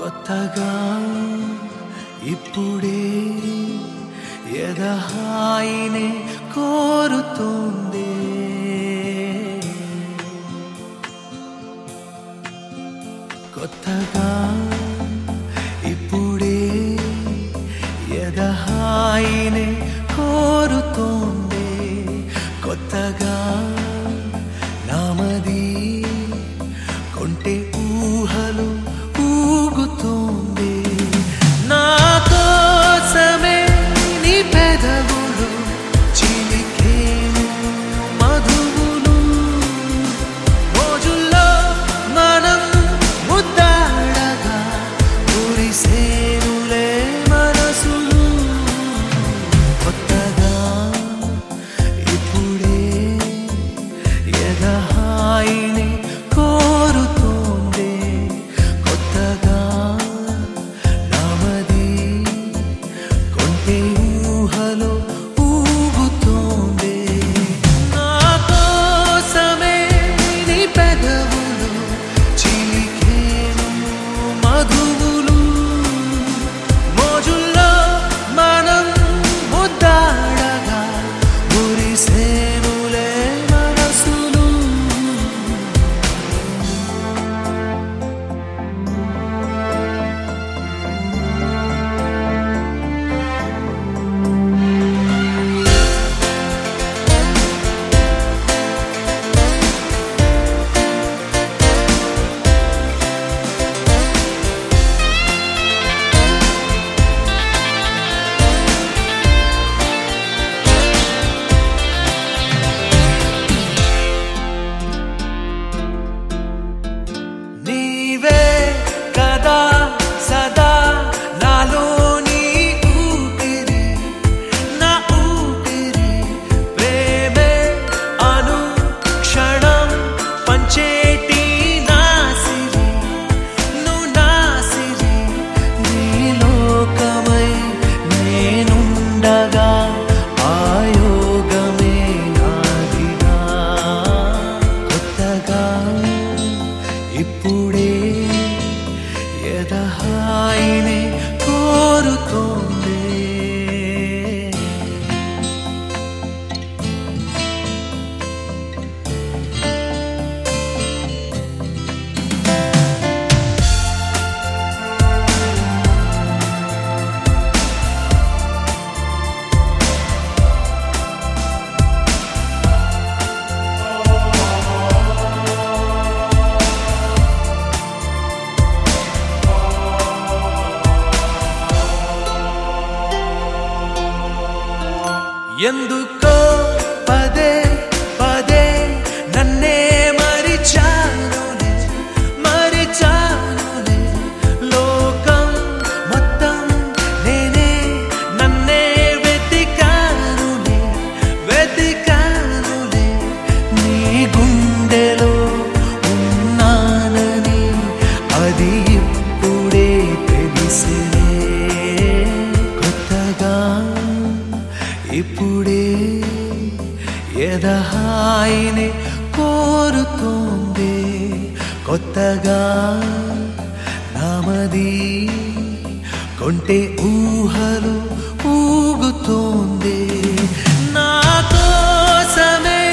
కొత్తగా ఇప్పుడే ఎదహాయినే కోరుతుంది కొత్తగా ఇప్పుడే ఎదహాయినే కోరుతోంది కొత్తగా నామది కొంటే ఊహలు ఊగుతోంది నా కోసమే నీ పెదవులు చిలికేను మధువులు రోజుల్లో మనం ముద్దాడగా కురిసేనులే మనసులు కొత్తగా ఇప్పుడే ఎదహాయిని కోరుతోంది కొత్తగా నామది కొంటే ఊహలో ఊగుతోంది నా కోసమే నీ పెదవులు చిలికేను మధువులు మోజుల్లో మనం ముద్దాడగా మురిసేనులే మనసులు నీవే కదా సదా నాలోని ఊపిరి నా ఊపిరి ప్రేమే అను క్షణం పంచేటి నాసిరి నువ్వు నాసిరి నీ లోకమై నేనుండగా ఆయోగమే నాదిగా కొత్తగా ఇప్పుడే ఎదహాయినే కోరుతోంది ఎందుకో పదే పదే నన్నే మరిచానులే మరిచానులే లోకం మొత్తం నేనే నన్నే వెతికానులే వెతికానులే నీ గుండెలో ఉన్నానని అది ఇప్పుడే తెలిసినే కొత్తగా ఇప్పుడే ఎదహాయిని కోరుతోంది కొత్తగా నామది కొంటే ఊహలు ఊగుతోంది నా కోసమే